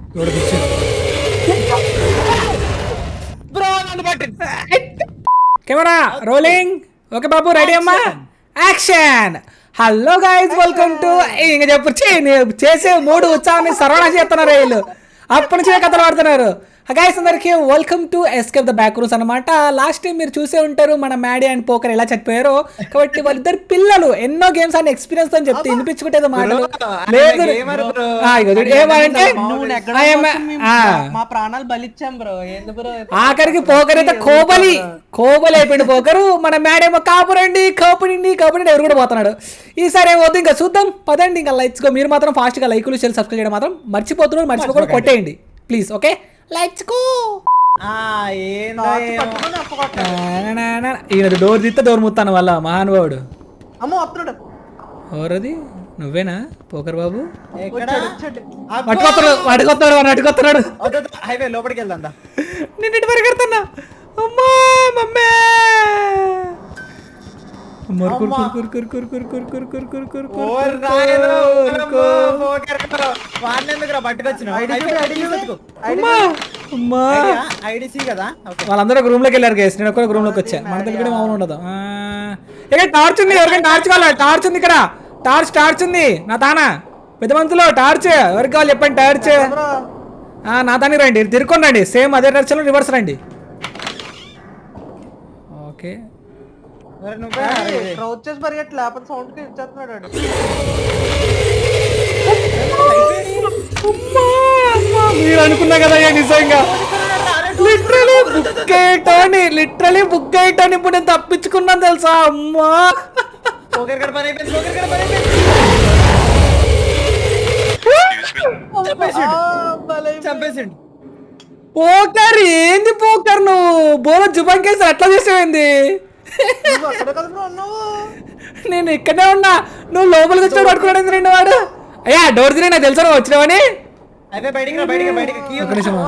ఎవడు పిచ్చాడు బ్రో నన్ను పట్టింది కెమెరా రోలింగ్ ఓకే బాబు రెడీ అమ్మా action hello guys welcome to ఇంక చెప్పు చే నేను చేసే మూడు ఉత్సాహాన్ని సర్వనా చేస్తున్నారు వీళ్ళు అప్పటి నుంచి కథలు ఆడుతున్నారు గైస్ అందరికి welcome to escape the back rooms అనమాట లాస్ట్ టైం మీరు చూసే ఉంటారు మన మ్యాడీ అండ్ పోకర్ ఎలా చచ్చిపోయారో కాబట్టి వాళ్ళిద్దరు పిల్లలు ఎన్నో గేమ్స్ అని ఎక్స్పీరియన్స్ అని చెప్తే వినిపించుకుంటేది మాటలు ఆయన లేదు gamer bro. ఆ, ఇగో చూడు, ఏమంటే నువ్వు నెగ్గడం I am- కోసం మేము ఆ. మా ప్రాణాలు బలిచ్చాం బ్రో ఏంది బ్రో ఆఖరికి పోకర్ అయితే కోబలి కోబలి అయిపోయింది పోకరు మన మేడేమో కాపురండి కాపురండి కాపురండి ఎవరు కూడా పోతున్నాడు ఈసారి ఏమవుతుంది ఇంకా చూద్దాం పదండి ఇంకా లైట్స్ గో మీరు మాత్రం ఫాస్ట్గా లైకులు షేర్ సబ్స్క్రైబ్ చేయడం మాత్రం మర్చిపోతున్నారు మర్చిపోకుండా కొట్టేయండి ప్లీజ్ ఓకే లైట్స్ గో ఆ ఏందో టార్చ్ ఏమో. పట్టుకొని అప్పగొట్టాడు. ఈయన డోర్ తీస్తే డోర్ ముత్తాను వల్ల మహానుభావుడు అమ్మ వస్తున్నాడు ఎవరది నువ్వేనా పోకర్ బాబు ఎక్కడ వచ్చాడు వచ్చాడు అబ్బో! అటుకొస్తున్నాడు అటుకొస్తున్నాడు వాడు అటుకొస్తున్నాడు వద్దు, వద్దు, హైవే లోపలికి వెళ్దాం దా. నేను ఇటు పరిగెడుతున్నా అమ్మా మమ్మీ అమ్మోరు కురు కురు కురు కురు కురు కురు కురు కురు కురు కురు కురు ఓ కురు రాయలు, కురు ఓలమ్మో, పోకర్ బ్రో. వాడిని ఎందుకురా పట్టుకొచ్చినావు? ఐడి హైవే చూడు, ఐడి చూడు. తీసుకొచ్చుకో. అమ్మా అమ్మా ఐడియా? ఐడిసి కదా ఓకే. వాళ్ళందరూ ఒక రూమ్ లోకి వెళ్ళారు గేస్ నేను ఒక్క రూమ్ లోకి వచ్చా మన దగ్గర కూడా మామూలు ఉండదు ఆ, ఇక్కడ టార్చ్ ఉంది ఎవరికైనా టార్చ్ కావాలా టార్చ్ ఉంది ఇక్కడ టార్చ్ టార్చ్ ఉంది నా తానా పెద్ద మంతులో టార్చ్ ఎవరికి కావాలి చెప్పండి టార్చ్ బ్రో ఆ, నా దానికి రండి తిరుక్కొని రండి సేమ్ అదే డైరెక్షన్లో రివర్స్ రండి ఓకే మరి నువ్వే రా ఇది. క్రౌచ్ చేసి పరిగెట్టి లేకపోతే సౌండ్ కి ఇచ్చేస్తున్నాడు వాడు. అమ్మా, అమ్మా, మీరు అనుకున్నా కదా ఏ నిజంగా లిటరలీ బుక్ అయ్యటాన్ని లిటరలీ బుక్ అయ్యటాన్ని ఇప్పుడు నేను తప్పించుకున్నాను తెలుసా అమ్మా పోకర్ గడ పని అయిపోయింది, పోకర్ గడ పని అయిపోయింది. చంపేసిండు. ఆ, భలే చంపేసిండు. పోకర్ ఏంది పోకర్ నువ్వు బోలో జుబంకేసి అట్లా చేసేవింది నువ్వు అక్కడే కదా బ్రో ఉన్నావు నేను ఇక్కడే ఉన్నా నువ్వు లోపలికి వచ్చి పట్టుకోవడానికి నిన్న వాడు అయ్యా డోర్ తినే నాకు తెలుసా నువ్వు వచ్చినావని హైవే బయటికి రా, బయటికి రా, బయటికి. కీ ఒక నిమిషం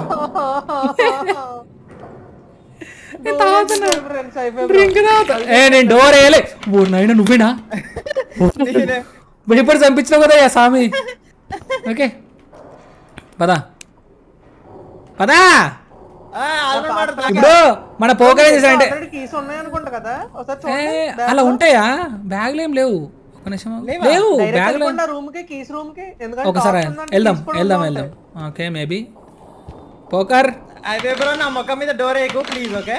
Door తాగుతున్నా. వేసుకో friends, అయిపోయి bro. డ్రింక్ తాగుతా ఏ నేను డోర్ వేయలే ఓ నాయన నువ్వేనా నేనే. భయపడి చంపించినావు కదా స్వామి ఓకే పదా పదా ఆ, ఆల్మోస్ట్ వాడు తాగా. ఇప్పుడు మన పోకర్ ఏం చేశాడంటే Already keys ఉన్నాయి అనుకుంటా కదా ఒకసారి ఏ, చూడండి అలా ఉంటాయా బ్యాగ్లు ఏం లేవు ఒక నిమిషం లేవా? లేవు డైరెక్ట్ బ్యాగ్లు వెళ్ళకుండా రూమ్ కి కీస్ రూమ్ కి ఎందుకంటే ఒకసారి top ఉందంటే వెళ్దాం keys కూడా వెళ్దాం ఉంటాయి. వెళ్దాం okay maybe poker highway bro నా ముఖం మీద డోర్ వేయకు ప్లీజ్ ఓకే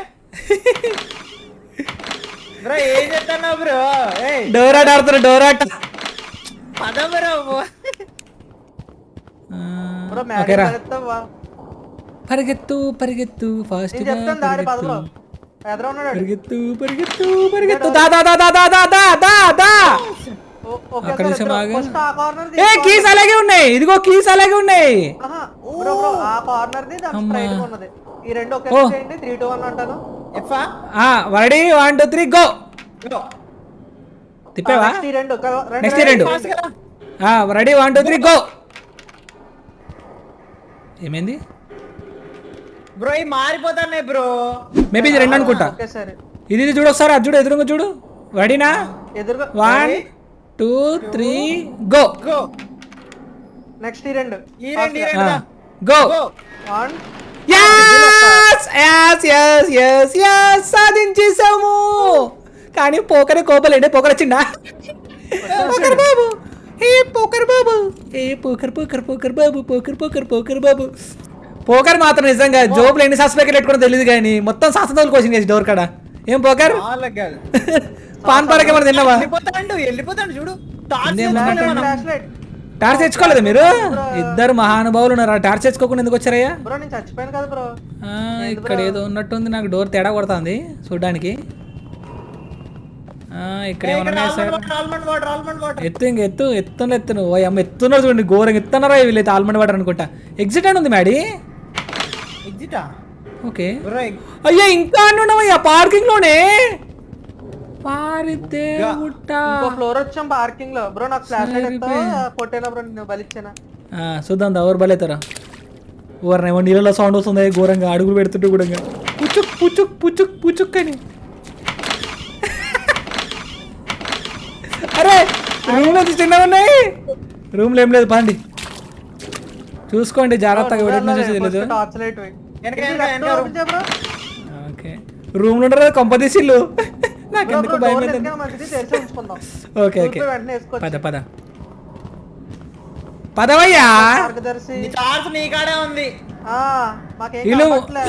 బ్రో ఏం చెప్తున్నావు బ్రో ఏయ్ డోర్ ఆట ఆడుతున్నా డోర్ ఆట పద బ్రో బ్రో ఓకే మ్యారేజ్ రా చేస్తావా పరిగెత్తు పరిగెత్తు ఫాస్ట్ నేను చెప్తాను దారి పదలో ఎదురు ఉన్నాడు వాడు. పరిగెత్తు పరిగెత్తు పరిగెత్తు దా దా దా దా దా దా దా దా దా ఓ- ఓకే ఒక్క సార్, నిమిషం ఇద్దరు ఆగు. ఫస్ట్ ఆ కార్నర్ ఏ కీస్ అలాగే ఉన్నాయి ఇదిగో కీస్ అలాగే ఉన్నాయి బ్రో బ్రో ఆ కార్నర్ ది దాని అమ్మా. స్ట్రైట్ ఉన్నది ఈ రెండు ఒకే ఓ. చేయండి త్రీ టూ వన్ అంటాను ఎఫా ఆ ready one two three go తిప్పావా నెక్స్ట్ ఈ రెండు ఒక- రెండు నెక్స్ట్ ఈ రెండు ఫాస్ట్ కదా ఆ ready one two three go ఏమైంది బ్రో ఈ మారిపోతానే బ్రో మేబీ ఇది రెండు అనుకుంటా ఓకే సరే ఇది ఇది చూడు ఒకసారి అది చూడు ఎదురుగా చూడు రెడీనా ఎదురుగా one two three go go next ఈ రెండు ఈ రెండు ఈ రెండు దా. Go go one yes yes yes yes yes సాధించేసాము కానీ పోకరే కోపలేండి పోకర్ వచ్చిందా పోకర్ బాబు ఏ పోకర్ బాబు ఏ పోకర్ పోకర్ పోకర్ బాబు పోకర్ పోకర్ పోకర్ బాబు పోకర్ మాత్రం నిజంగా జోబులు ఎన్ని సస్పెక్ట్ పెట్టుకుని తెలియదు కానీ మొత్తం శాసనతోలు కోసింగ్ చేసి డోర్ కాడ ఏం పోకర్ వాళ్ళకి కాదు పాన్ పరక ఏమైనా తిన్నావా వెళ్ళిపోతాడు వెళ్ళిపోతాడు చూడు టార్చ్ ఇందేం తీసుకొని మనం. ఫ్లాష్ లైట్ టార్చ్ తెచ్చుకోలేదు మీరు ఇద్దరు మహానుభావులు ఉన్నారు ఆ టార్చ్ తెచ్చుకోకుండా ఎందుకు వచ్చారయ్యా బ్రో నేను చచ్చిపోయాను కదా బ్రో ఆ, ఇక్కడ ఏదో ఉన్నట్టుంది నాకు డోర్ తేడా కొడుతుంది చూడడానికి ఆ, ఇక్కడ ఏ, ఏమన్నా ఇక్కడ ఉన్నాయి sir almond water almond water almond water ఎత్తు ఇంక ఎత్తు ఎత్తున ఎత్తును ఓ అమ్మ ఎత్తున్నారు చూడండి ఘోరంగా ఎత్తున్నారా వీళ్ళైతే ఆల్మండ్ వాటర్ అనుకుంటా ఎగ్జిట్ అని ఉంది మ్యాడీ ఎగ్జిటా ఓకే బ్రో అయ్యా ఇంకా అని ఉన్నావయ్యా పార్కింగ్ లోనే పారితే గుట్ట ఇంకో ఫ్లోర్ వచ్చాం పార్కింగ్ లో బ్రో నాకు ఫ్లాష్ లైట్ ఎత్తావా పొట్టేనా బ్రో నేను బలిచ్చానా ఆ, చూద్దాం దా ఎవరు బలేతారా ఎవరినేమో నీళ్ళలో సౌండ్ వస్తుంది ఘోరంగా అడుగులు పెడుతుంటే కూడా పుచ్చుక్ పుచ్చుక్ పుచ్చుక్ పుచ్చుక్ అని అరే రూమ్ లో చిన్నగా ఉన్నాయి రూమ్లో ఏం లేదు పండి చూసుకోండి జాగ్రత్తగా ఎవరి నుంచి తెలియదు టార్చ్ లైట్ పోయి. వెనక, ఇది వెనక, left వెనక. open చేయ bro. ఓకే రూమ్ లో ఉండరు కొంపదీసిల్లు నాకు Bro, ఎందుకు bro, భయం door అవుతుంది ఎందుకైనా మంచిది తెరిచి ఉంచుకుందాం ఓకే ఓకే చూపి వెంటనే వేసుకోవచ్చు పద పద పదవయ్యా మార్గదర్శి నీ టార్చ్ నీ కాడే ఉంది ఆ, మాకేం వీళ్ళు- కావట్లే.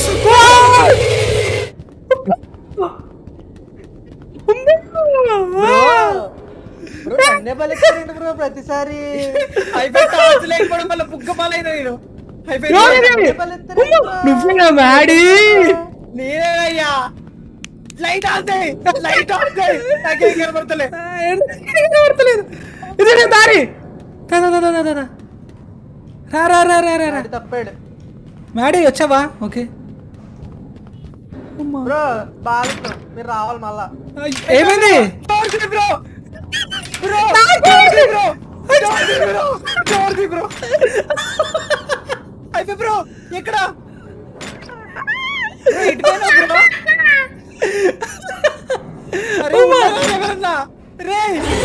బ్రో నన్నే బలిస్తారండి బ్రో ప్రతిసారి అయిపోయి టార్చ్ లేకపోవడం వల్ల బుగ్గ పాలైన నేను అయిపోయి నన్నే బలిస్తారండి bro. నువ్వేనా మ్యాడీ నేనేనయ్యా లైట్ ఆన్ చేయి లైట్ ఆన్ చేయి నాకేం కనబడతలే కనబడతలేదు ఇదే నీ దారి దా, దా, దా, దా, దా, దా. రా రా రా రా రా రా వాడు తప్పాడు మ్యాడీ వచ్చావా ఓకే అమ్మా. బ్రో బాగా మీరు రావాలి మళ్ళా అయ్, ఏమైంది torch bro bro torch bro torch bro torch bro అయిపోయి బ్రో ఎక్కడ బ్రో, ఇటు పోయినా బ్రో అరే ఉన్నారా ఎవరన్నా రే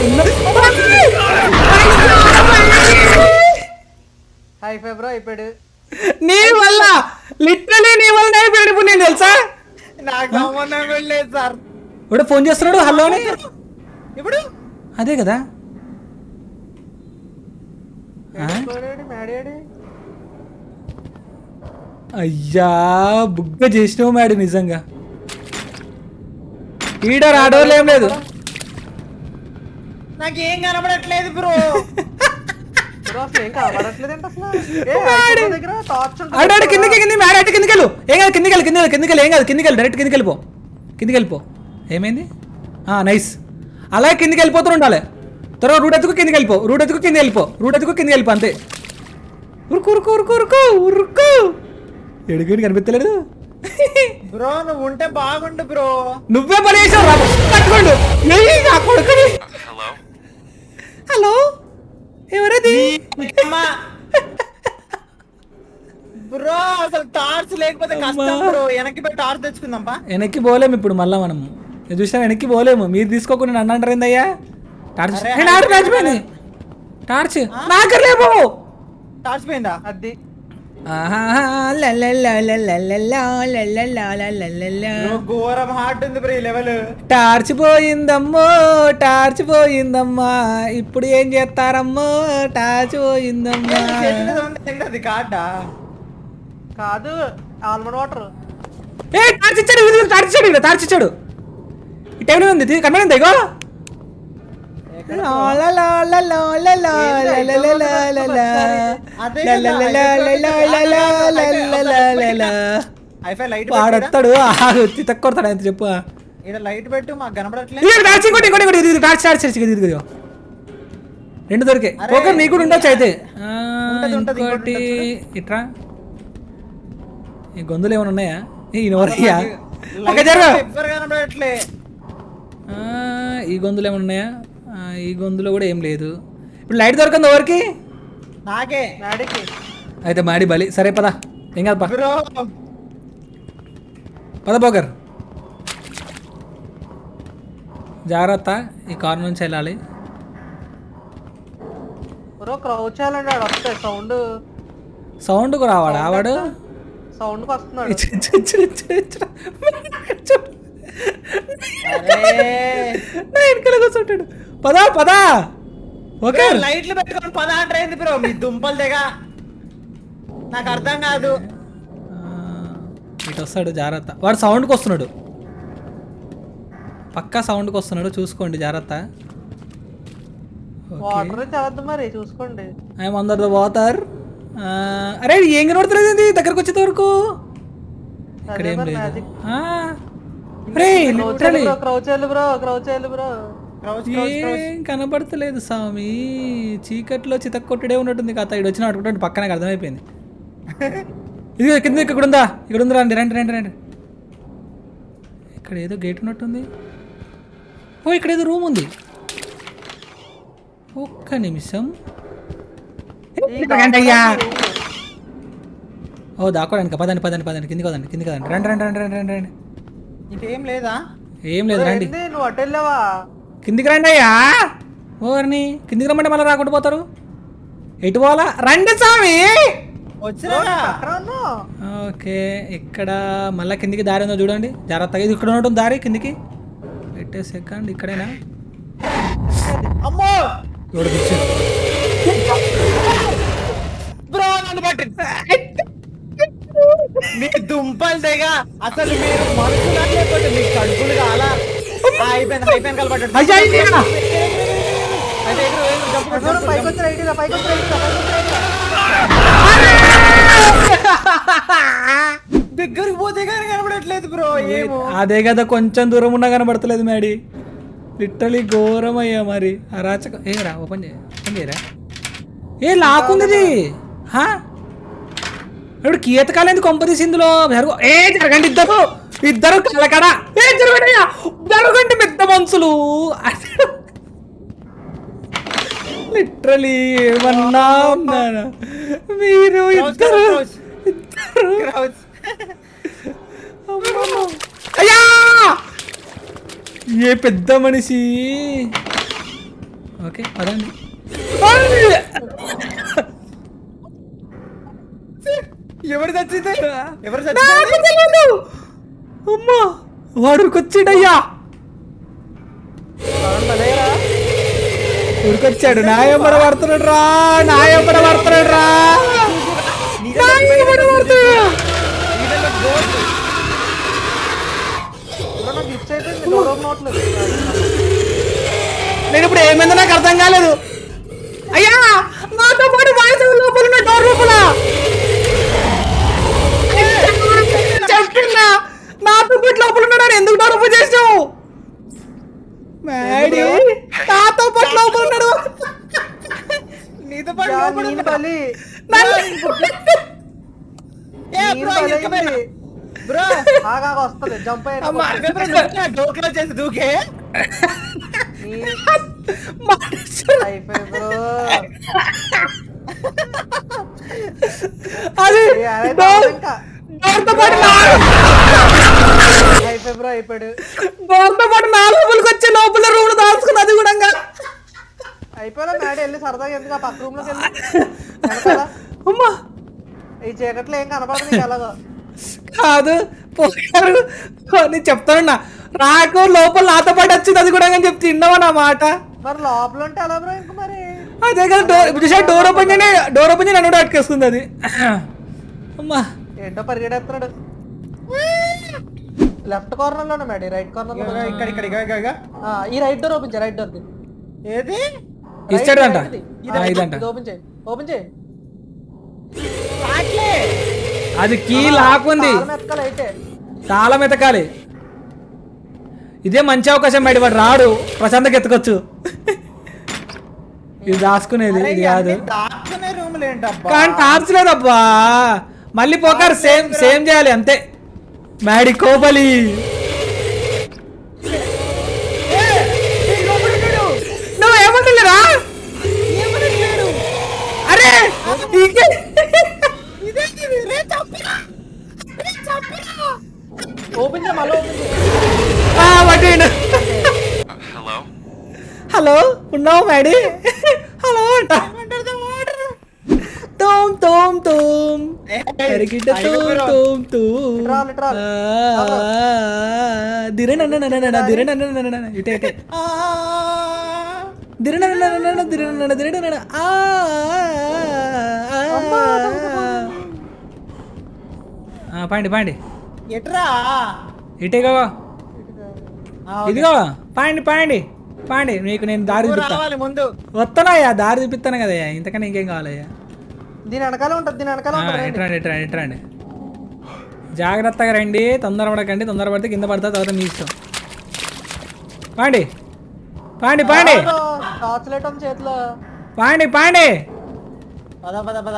హై ఫై బ్రో అయిపోయాడు నీ వల్ల లిటరలీ నీ వల్ల అయిపోయాడు ఇప్పుడు నేను తెలుసా నాకు సంబంధం కూడా లేదు సార్ ఇప్పుడు ఫోన్ చేస్తున్నాడు హలో అని ఇప్పుడు అదే కదా ఆ? మేడాడి అయ్యా బుగ్గ చేసినావు మేడం నిజంగా ఈడ రాడోలు ఏం లేదు నాకు ఏం కనబడట్లేదు బ్రో బ్రో అసలు ఏం కనబడట్లేదంట అసలు ఏ ఐఫోన్ దగ్గర టార్చ్ ఉంటుంది ఆడాడు కిందకి కింది మేడ అటు కిందికి వెళ్ళు ఏం కాదు కిందికి వెళ్ళి కిందికి కిందికి వెళ్ళి ఏం కాదు కిందికి వెళ్ళి డైరెక్ట్ కిందికి వెళ్ళిపో కిందికి వెళ్ళిపో ఏమైంది నైస్ అలాగే కిందికి వెళ్ళిపోతూ ఉండాలి త్వరగా రూట్ ఎత్తుకు కిందికి వెళ్ళిపో రూట్ ఎత్తుకు కింద వెళ్ళిపో రూట్ ఎత్తుకు కిందికి వెళ్ళిపో అంతే ఉరుకు ఉరుకు ఉరుకు ఉరుకు ఉరుకు ఎడుగుని కనిపించలేదు బ్రో నువ్వు ఉంటే బాగుండు బ్రో నువ్వే పని చేసావు రా పట్టుకోండు ఏయ్, నా కొడుకుని హలో ఎవరది అమ్మా బ్రో అసలు టార్చ్ లేకపోతే కష్టం అమ్మా. బ్రో వెనక్కి పోయి టార్చ్ తెచ్చుకుందాంపా వెనక్కి పోలేము ఇప్పుడు మళ్ళా మనం నేను చూసినా వెనక్కి పోలేము మీరు తీసుకోకుండా నన్ను అంటారు ఏందయ్యా టార్చ్ అరే, ఏ, టార్చ్ మర్చిపోయింది టార్చ్ నాకర్లేము టార్చ్ పోయిందా అది బ్రో ఘోరం హార్ట్ ఉంది బ్రో ఈ లెవెల్ టార్చ్ పోయిందమ్మో టార్చ్ పోయిందమ్మా ఇప్పుడు ఏం చేస్తారమ్మో టార్చ్ పోయిందమ్మా అది కార్డా కాదు ఆల్మండ్ వాటర్ ఏ టార్చ్ ఇచ్చాడు ఇది టార్చ్ ఇచ్చాడు ఇక్కడ టార్చ్ ఇచ్చాడు ఈ టైంలో ఉంది ఇది కనబడింది ఇగో లా లా లా లా లా లా లా లా లా లా లా లా లా. అదే లా లా లా లా లా లా లా లా లా లా లా లా. ఐఫై లైట్ వాడొస్తాడు ఆగు చితక్ కొడతాడు ఎంత చెప్పు ఇక్కడ లైట్ పెట్టు మాకు కనబడట్లేదు ఇది టార్చ్ ఇంకోటి ఇంకోటి ఇంకోటి ఇది టార్చ్ టార్చ్ ఇది ఇది ఇదిగో. రెండు దొరికే అరే, పోకర్ నీకు కూడా ఉండొచ్చు అయితే ఆ, ఉంటది, ఉంటది, ఇంకోటి ఇంకోటి ఇట్రా ఈ గొంతులు ఏమైనా ఉన్నాయా ఈ నోరయ్యా ఒక జరగ ఎవ్వరు కనబడట్లే ఆ, ఈ గొంతులు ఏమైనా ఉన్నాయా ఆ, ఈ గొంతులో కూడా ఏం లేదు ఇప్పుడు లైట్ దొరకంది ఎవరికి నాకే డాడీకి అయితే మాడి బలి సరే పద ఏం కాదు పా బ్రో పద పోకర్ జాగ్రత్త ఈ కారు నుంచి వెళ్ళాలి బ్రో క్రౌచ్ చేయాలండి ఆడు వస్తే సౌండ్ సౌండ్కు రావాడా వాడు సౌండ్కి వస్తున్నాడు ఇచ్చు, ఇచ్చు, ఇచ్చు, ఇచ్చు, ఇచ్చు. ఇచ్చు. అరే నా వెనకాల కూర్చుంటాడు పదా పదా ఓకే బ్రో, లైట్లు పెట్టుకొని పద అంటారేంది బ్రో మీ దుంపలు తెగ నాకు అర్థం కాదు ఆ, ఇటు వస్తాడు జాగ్రత్త వాడు సౌండ్కి వస్తున్నాడు పక్కా సౌండ్కి వస్తున్నాడు చూసుకోండి జాగ్రత్త వాటర్ చదవద్దు మరి చూసుకోండి ఐఎమ్ అందర్ ద వాటర్ అరే ఏం కనబడతలేదు ఏంది దగ్గరకు వచ్చేంత వరకు ఇక్కడ అదే ఏం మరి లేదు magic. ఆ, రే క్రౌచ్ లిటరలీ బ్రో క్రౌచ్ చేయాలి బ్రో క్రౌచ్ చేయాలి బ్రో క్రౌచ్ క్రౌచ్ క్రౌచ్ ఏం కనబడతలేదు స్వామి చీకట్లో చితక్కొట్టుడే ఉన్నట్టుంది కథ ఇటు వచ్చిన అటుకుంటే పక్కన నాకు అర్థమైపోయింది ఇది కింద ఇక్కడ ఉందా ఇక్కడ ఉందా రండి రండి రండి రండి ఇక్కడ ఏదో గేట్ ఉన్నట్టుంది ఓ ఇక్కడ ఏదో రూమ్ ఉంది ఒక్క నిమిషం రండి అయ్యా ఓ దాకోడానికి పదండి పదండి పదండి కిందికి పదండి కిందికి పదండి రండి రండి రండి రండి రండి రండి ఇంకేం లేదా ఏం లేదు రండి ఏంది నువ్వు అటు వెళ్ళావా కిందికి రండి అయ్యా ఓర్ని కిందికి రమ్మంటే మళ్ళీ రాకుండా పోతారు ఎటు పోవాలా రండి స్వామి వచ్చినా అక్కడ ఉన్నావు ఓకే ఇక్కడ మళ్ళీ కిందికి దారి ఉందో చూడండి జాగ్రత్తగా ఇది ఇక్కడ ఉంటుంది దారి కిందికి పెట్టే సెకండ్ ఇక్కడేనా అమ్మో ఎవడు కూర్చో బ్రో నన్ను పట్టింది మీ దుంపలు తెగ అసలు మీరు మనుషులా లేకపోతే మీ కడుపులు కాలా ఆ, అయిపోయింది అయిపోయింది కలపడ్డాడు అయ్యా, అయ్యా. అయితే ఎగురు, ఎగురు, జంపు కొట్టు, దూరం జంపు పైకి కొట్టు, వచ్చి రైట్ పైకి వచ్చి రైట్ పైకి వచ్చి రైట్ జంపు. దగ్గరికి పోతే కానీ కనబడట్లేదు బ్రో ఏమో అదే కదా కొంచెం దూరం ఉన్నా కనబడతలేదు మేడి లిటరలీ ఘోరం అయ్యా మరి అరాచక ఏ రా ఓపెన్ చేయ ఓపెన్ చేయరా ఏ లాక్కుంది ఇది హా? ఇప్పుడు కీతకాలేదు కొంపదీసి ఇందులో జరుగు ఏ జరగండి ఇద్దరు ఇద్దరు కలకడ ఏ జరగండి అయ్యా. జరగండి పెద్ద మనుషులు లిటరలీ ఏమన్నా ఉన్నానా మీరు ఇద్దరు క్రౌచ్, ఇద్దరు క్రౌచ్. అమ్మమ్మ. అయ్యా ఏ పెద్ద మనిషి ఓకే పదండి ఎవరు చచ్చింది ఎవరు నాకు చచ్చింది తెలియదు. అమ్మా వాడుకొచ్చాడయ్యా ఉరికొచ్చాడు నాయమ్మడ పడుతున్నాడు రా నాయమ్మడ పడుతున్నాడు రా నాయమ్మడ పడుతున్నాడు వీళ్ళలో గోల్డ్. నాకు ఇచ్చి అయిపోయింది డోర్ ఓపెన్ అవ్వట్లేదు నేను ఇప్పుడు ఏమైందో నాకు అర్థం కాలేదు అయ్యా నాతో పాటు వాయిస్ లోపల ఉన్న డోర్ లోపల చెప్తున్నా నాతో పాటు లోపల ఉన్నాడు ఎందుకు డోర్ ఓపెన్ చేసావు మ్యాడీ నాతో పాటు లోపల ఉన్నాడు నీతో పాటు యా, లోపల నేను ఉన్నాడు. బలి నన్ను- ఏ నేను బ్రో బలి ఎక్కమైనా అయింది. బ్రో ఆగా వస్తుంది జంప్ అమ్మా. అయ్యి డోర్ క్లోజ్ చేసి దూకే మనుషులు. అయిపోయి బ్రో అది ఏ, అరే డోర్ ఇంకా. డోర్తో పాటు నా అయిపోయి బ్రో అయిపోయాడు డోర్తో పాటు నా లోపలికి వచ్చి లోపల రూమ్ దాచుకుని అది కూడా అయిపోయాలా మేడ వెళ్ళి సరదాగా ఎందుకు ఆ పక్క రూమ్ లోకి వెళ్ళి వెనకాల. అమ్మా ఈ చీకట్లో ఏం కనపడదు నీకు ఎలాగో కాదు పోయారు నేను చెప్తానన్నా నాకు లోపల నాతో పాటు వచ్చింది అది కూడా అని చెప్తే తిన్నావా నా మాట మరి లోపల ఉంటే ఎలా బ్రో ఇంక మరి అదే కదా డోర్ ఇప్పుడు చూసా డోర్ ఓపెన్ చేయని డోర్ ఓపెన్ చేయని నన్ను కూడా అటుకేస్తుంది అది అమ్మా ఏంటో పరిగెడేస్తున్నాడు లెఫ్ట్ కార్నర్ లోనే మేడం రైట్ కార్నర్ లో ఇక్కడ ఇక్కడ ఇక, ఇక, ఇక. ఆ, ఈ రైట్ డోర్ ఓపెన్ చేయి రైట్ డోర్ ఏది ఇస్తాడంట ఇది ఆ, ఇదంట ఓపెన్ చేయి ఓపెన్ చేయి రాట్లే అది కీ లాక్ ఉంది తాళం ఎత్తుకోవాలి అయితే చాలా మెతకాలి ఇదే మంచి అవకాశం బయట వాడు రాడు ప్రశాంతకి ఎత్తుకోవచ్చు ఇది దాచుకునేది అరే, ఇది ఇవన్నీ కాదు దాక్కునే రూములు ఏంటబ్బా కానీ టార్చ్ లేదబ్బా మళ్ళీ పోకారు సేమ్ సేమ్ చేయాలి అంతే మ్యాడి కోపలి నువ్వు ఏమంటలేరా ఏమనట్లేడు. అరే ఇంకే ఇదేంటిది? రే చంపినా. రే చంపినా. ఓపెన్ చేయి మళ్ళీ ఓపెన్ చేయి ఆ, పట్టిండు Hello? హలో ఉన్నావు మ్యాడీ హలో అంట ఏమంటారు వాటర్? తోమ్ తోమ్ తోమ్ ఏ, ఎరిగిట అయ్యో తోమ్ బ్రో. తోమ్ తోమ్ ఇట్రాలు, ఇట్రాలు. దిరనన్న దిరనన్న ఇటే ఇటే ఆ, దిరనన్న దిరనన్న దిరనన్న ఆ పాండి పాండి ఎట్రా ఇటే కావా ఆ, ఇదిగో పాండి పాండి పాండి నీకు నేను దారి నువ్వు చూపిస్తా రావాలి ముందు వస్తానయ్యా దారి చూపిస్తాను కదయ్యా ఇంతకన్నా ఇంకేం కావాలయ్యా దీని వెనకాల ఉంటుంది దీని వెనకాల ఆ, ఉంటుంది రండి. ఇట్రండి ఇట్రండి ఇట్రండి జాగ్రత్తగా రండి తొందరపడకండి తొందరపడితే కింద పడతా తర్వాత మీ ఇష్టం పాండి పాండి పాండి బ్రో, టార్చ్ లైట్ ఉంది చేతిలో పాండి పాండి పద పద పద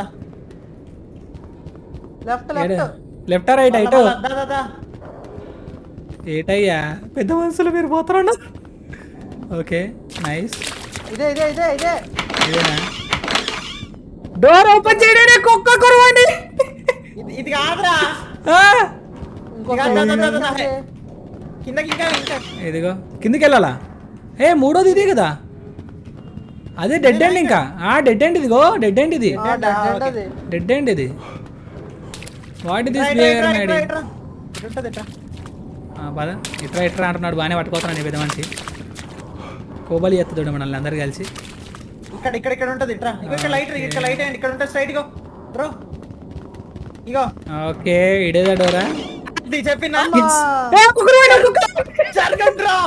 లెఫ్ట్ లెఫ్ట్ లెఫ్ట్ రైట్ ఇటు పద, దా, దా, దా. ఏటయ్యా పెద్ద మనుషులు మీరు పోతారండి ఓకే నైస్ ఇదే ఇదే ఇదే ఇదే ఇదేనా డోర్ ఓపెన్ చేయడానికి కుక్క కురవండి ఇది ఇది కాదురా ఆ, ఇంకొక ఇక దా, దా, దా, దా, దా. ఇదే. కిందకి ఇంకా ఇంకా ఇదిగో కిందికి వెళ్ళాలా ఏ మూడోది ఇదే కదా అదే డెడ్ ఎండ్ ఇంకా ఆ డెడ్ ఎండ్ ఇదిగో డెడ్ ఎండ్ ఇది ఆ, dead end అది డెడ్ ఎండ్ ఇది what this right, right, behaviour right, Maddy right రా. ఇటు ఉంటది, ఇట్రా. పద ఇట్రా ఇట్రా అంటున్నాడు బాగానే పట్టుకోతున్నాను పెద్ద మనిషి కోబలి ఎత్తుతాడు మనల్ని అందరు కలిసి ఇక్కడ ఇక్కడ ఇక్కడ ఉంటది ఇట్రా ఇగో ఇక్కడ లైట్ ఇక్కడ లైట్ అయ్యండి ఇక్కడ ఉంటుంది స్ట్రైట్ ఇగో బ్రో ఇగో ఓకే ఇడేదా డోరా ఇది చెప్పినా జరగండి రా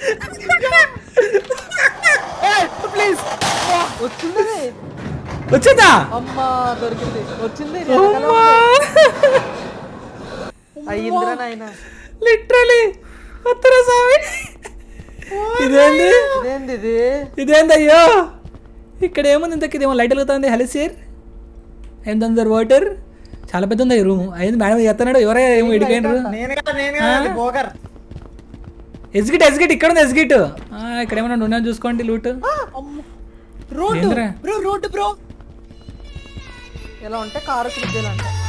ప్లీజ్ వచ్చింది అది. వచ్చిందా అమ్మా దొరికింది వచ్చింది వెనకాల ఉంది. అయ్యిందిరా నాయన లిటరలీ వత్తరా స్వామి ఇదేంది ఇదేంది ఇది ఇదేంది అయ్యో ఇక్కడ ఏముంది ఇంతకు ఇదేమో లైట్ వెలుగుతుంది హలో సార్ ఏందందరు వాటర్ చాలా పెద్ద ఉంది ఈ రూమ్ అయింది మేడం ఎత్తనాడు ఎవరే ఏమో ఇడిపోయినారు నేను కదా నేను కదా అది బోగర్ ఎస్గిట్ ఎస్గిట్ ఇక్కడ ఉంది ఎస్గిట్ ఇక్కడ ఏమన్నా ఉన్నాయో చూసుకోండి లూట్ రోడ్డు ఏందిరా? బ్రో రోడ్డు బ్రో ఇలా ఉంటే కారు గుద్దేలంట